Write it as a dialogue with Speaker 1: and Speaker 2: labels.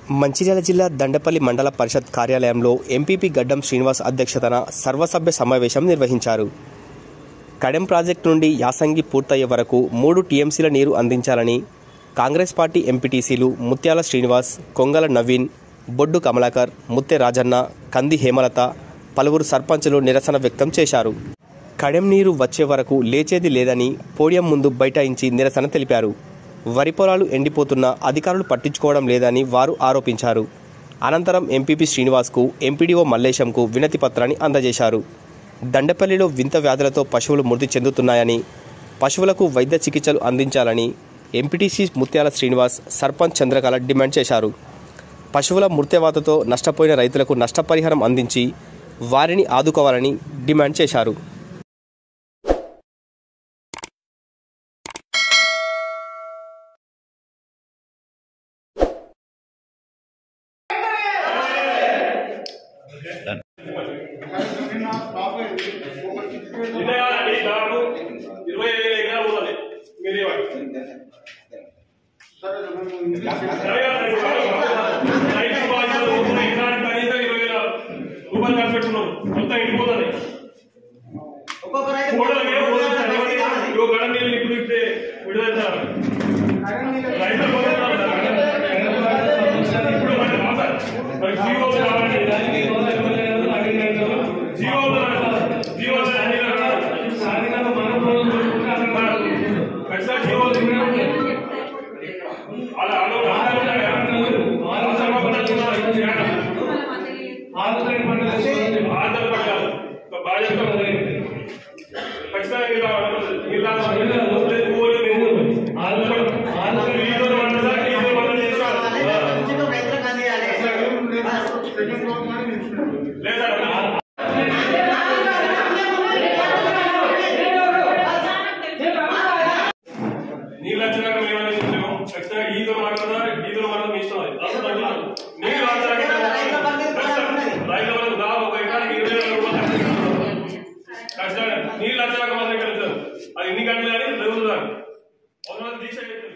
Speaker 1: మంచిర్యాల జిల్లా దండపల్లి మండల పరిషత్ కార్యాలయంలో ఎంపీపీ గడ్డం శ్రీనివాస్ అధ్యక్షతన సర్వసభ్య సమావేశం నిర్వహించారు కడెం ప్రాజెక్టు నుండి యాసంగి పూర్తయ్యే వరకు మూడు టీఎంసీల నీరు అందించాలని కాంగ్రెస్ పార్టీ ఎంపీటీసీలు ముత్యాల శ్రీనివాస్ కొంగల నవీన్ బొడ్డు కమలాకర్ ముత్తె రాజన్న కంది హేమలత పలువురు సర్పంచులు నిరసన వ్యక్తం చేశారు కడెం నీరు వచ్చే వరకు లేచేది లేదని పోడియం ముందు బైఠాయించి నిరసన తెలిపారు వరి పొలాలు ఎండిపోతున్నా అధికారులు పట్టించుకోవడం లేదని వారు ఆరోపించారు అనంతరం ఎంపీపీ శ్రీనివాస్కు ఎంపీడీఓ మల్లేశంకు వినతి పత్రాన్ని అందజేశారు దండపల్లిలో వింత వ్యాధులతో పశువులు మృతి చెందుతున్నాయని పశువులకు వైద్య చికిత్సలు అందించాలని ఎంపీటీసీ ముత్యాల శ్రీనివాస్ సర్పంచ్ చంద్రకళ డిమాండ్ చేశారు పశువుల మృత్యవాతతో నష్టపోయిన రైతులకు నష్టపరిహారం అందించి వారిని ఆదుకోవాలని డిమాండ్ చేశారు
Speaker 2: వినయాలండి దాదాపు ఇరవై వేల ఎకరాలు ఉన్నది మీరు ఇవ్వండి. సరే కదా, రైతు బాధ్యతలు ఉన్న ఎకరానికి కనీసం ఇరవై వేల రూపాయలు ఖర్చు పెట్టుకున్నాం మొత్తం ఇంటిపోతుంది కూడల మీద పోతుంది ఇగో గడ నీళ్ళు ఇప్పుడు ఇప్పుడే విడుదల చేస్తారు. రైతులు పోతున్నారు కదా. ఇప్పుడు మరి మాట్లాడు. మరి జీవోలు కావాలి జీవోలు జీవోలు అన్ని రకాలు. ఖచ్చితంగా జీవోలు అలా అలా ఆధారం ఉన్నాయా? ఆధారం పట్టాలి. ఆధారం పట్టాలి. ఒక బాధ్యత ఉంది. ఖచ్చితంగా ఇలా ఇలా లేదు, ఊరు లేదు. ఈరోజు వంటదా, ఈరోజు వంట చేస్తారు. లేదా నీళ్ళు వచ్చినాక మేము ఏమైనా చేసాము ఖచ్చితంగా ఈతో మాట్లాడదా ఈతో మాట్లాడదా మీ ఇష్టం అది. అసలు తగ్గినాం. నీళ్ళు వచ్చాక రైతుల వరకు దాదాపు ఒక ఎకరానికి ఇరవై వేల రూపాయలు ఖర్చు ఖచ్చితంగా నీళ్ళు వచ్చాక మాత్రం ఇక్కడ ఇస్తారు. అది ఎన్ని గంటలు కానీ రోజులు కానీ అవసరం దీక్ష పెట్టారు